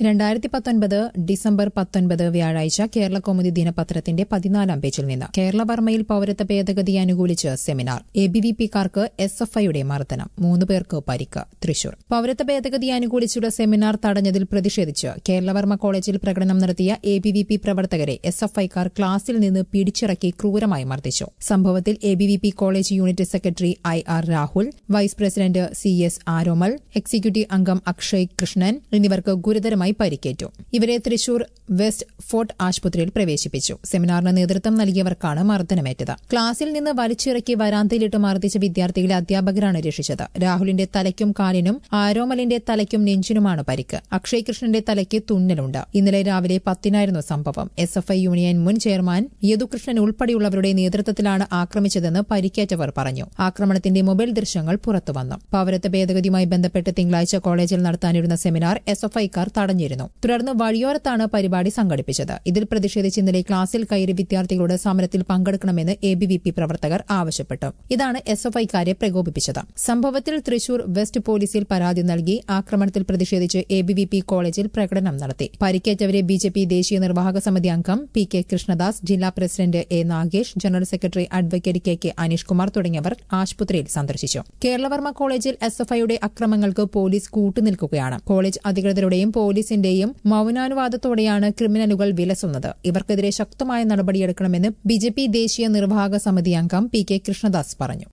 രണ്ടായിരത്തി പത്തൊൻപത് ഡിസംബർ പത്തൊൻപത് വ്യാഴാഴ്ച കേരള കൗമുദി ദിനപത്രത്തിന്റെ പതിനാലാം പേജിൽ നിന്ന് കേരളവർമ്മയിൽ പൌരത്വ ഭേദഗതി അനുകൂലിച്ച് സെമിനാർ എ ബി വി പിക്കാർക്ക് എസ് എഫ് ഐയുടെ മർദ്ദനം മൂന്ന് പേർക്ക് പരിക്ക് തൃശൂർ പൌരത്വ ഭേദഗതി അനുകൂലിച്ചുള്ള സെമിനാർ തടഞ്ഞതിൽ പ്രതിഷേധിച്ച് കേരളവർമ്മ കോളേജിൽ പ്രകടനം നടത്തിയ എ ബി വി പി പ്രവർത്തകരെ എസ് എഫ് ഐക്കാർ ക്ലാസിൽ നിന്ന് പിടിച്ചിറക്കി ക്രൂരമായി മർദ്ദിച്ചു സംഭവത്തിൽ A B V P college unit secretary I R Rahul vice president C S Aromal executive അംഗം അക്ഷയ് കൃഷ്ണൻ എന്നിവർക്ക് ഗുരുതരമായി പരിക്കേറ്റു ഇവരെ തൃശൂർ വെസ്റ്റ് ഫോർട്ട് ആശുപത്രിയിൽ പ്രവേശിപ്പിച്ചു സെമിനാറിന് നേതൃത്വം നൽകിയവർക്കാണ് മർദ്ദനമേറ്റത് ക്ലാസിൽ നിന്ന് വലിച്ചിറക്കി വരാന്തയിലിട്ട് മർദ്ദിച്ച വിദ്യാർത്ഥികളെ അധ്യാപകരാണ് രക്ഷിച്ചത് രാഹുലിന്റെ തലയ്ക്കും കാലിനും ആരോമലിന്റെ തലയ്ക്കും നെഞ്ചിനുമാണ് പരിക്ക് അക്ഷയ് കൃഷ്ണന്റെ തലയ്ക്ക് തുന്നലുണ്ട് ഇന്നലെ രാവിലെ പത്തിനായിരുന്നു സംഭവം എസ് എഫ് ഐ യൂണിയൻ മുൻ ചെയർമാൻ യദുകൃഷ്ണൻ ഉൾപ്പെടെയുള്ളവരുടെ നേതൃത്വത്തിലാണ് ആക്രമിച്ചതെന്ന് പരിക്കേറ്റവർ പറഞ്ഞു ആക്രമണത്തിന്റെ മൊബൈൽ ദൃശ്യങ്ങൾ പുറത്തുവന്നു പൌരത്വ ഭേദഗതിയുമായി ബന്ധപ്പെട്ട് തിങ്കളാഴ്ച കോളേജിൽ നടത്താനിരുന്ന സെമിനാർ എസ് എഫ് ഐക്കാർ തടഞ്ഞിരുന്നു തുടർന്ന് വഴിയോരത്താണ് പരിപാടി സംഘടിപ്പിച്ചത് ഇതിൽ പ്രതിഷേധിച്ച് ഇന്നലെ ക്ലാസിൽ കയറി വിദ്യാർത്ഥികളോട് സമരത്തിൽ പങ്കെടുക്കണമെന്ന് എ ബി വി പി പ്രവർത്തകർ ആവശ്യപ്പെട്ടു ഇതാണ് എസ് എഫ് ഐക്കാരെ പ്രകോപിപ്പിച്ചത് സംഭവത്തിൽ തൃശൂർ വെസ്റ്റ് പോലീസിൽ പരാതി നൽകി ആക്രമണത്തിൽ പ്രതിഷേധിച്ച് എ ബി വി പി കോളേജിൽ പ്രകടനം നടത്തി പരിക്കേറ്റവരെ ബി ജെ പി ദേശീയ നിർവാഹക സമിതി അംഗം പി കെ കൃഷ്ണദാസ് ജില്ലാ president A Nagesh general secretary advocate K K Aneesh Kumar തുടങ്ങിയവർ ആശുപത്രിയിൽ സന്ദർശിച്ചു കേരളവർമ്മ കോളേജിൽ എസ് എഫ് ഐയുടെ അക്രമങ്ങൾക്ക് പോലീസ് കൂട്ടുനിൽക്കുകയാണ് കോളേജ് അധികൃതരുടെയും പോലീസിന്റെയും മൌനാനുവാദത്തോടെയാണ് ക്രിമിനലുകൾ വിലസുന്നത് ഇവർക്കെതിരെ ശക്തമായ നടപടിയെടുക്കണമെന്ന് ബി ദേശീയ നിർവാഹക സമിതി അംഗം പി കെ കൃഷ്ണദാസ് പറഞ്ഞു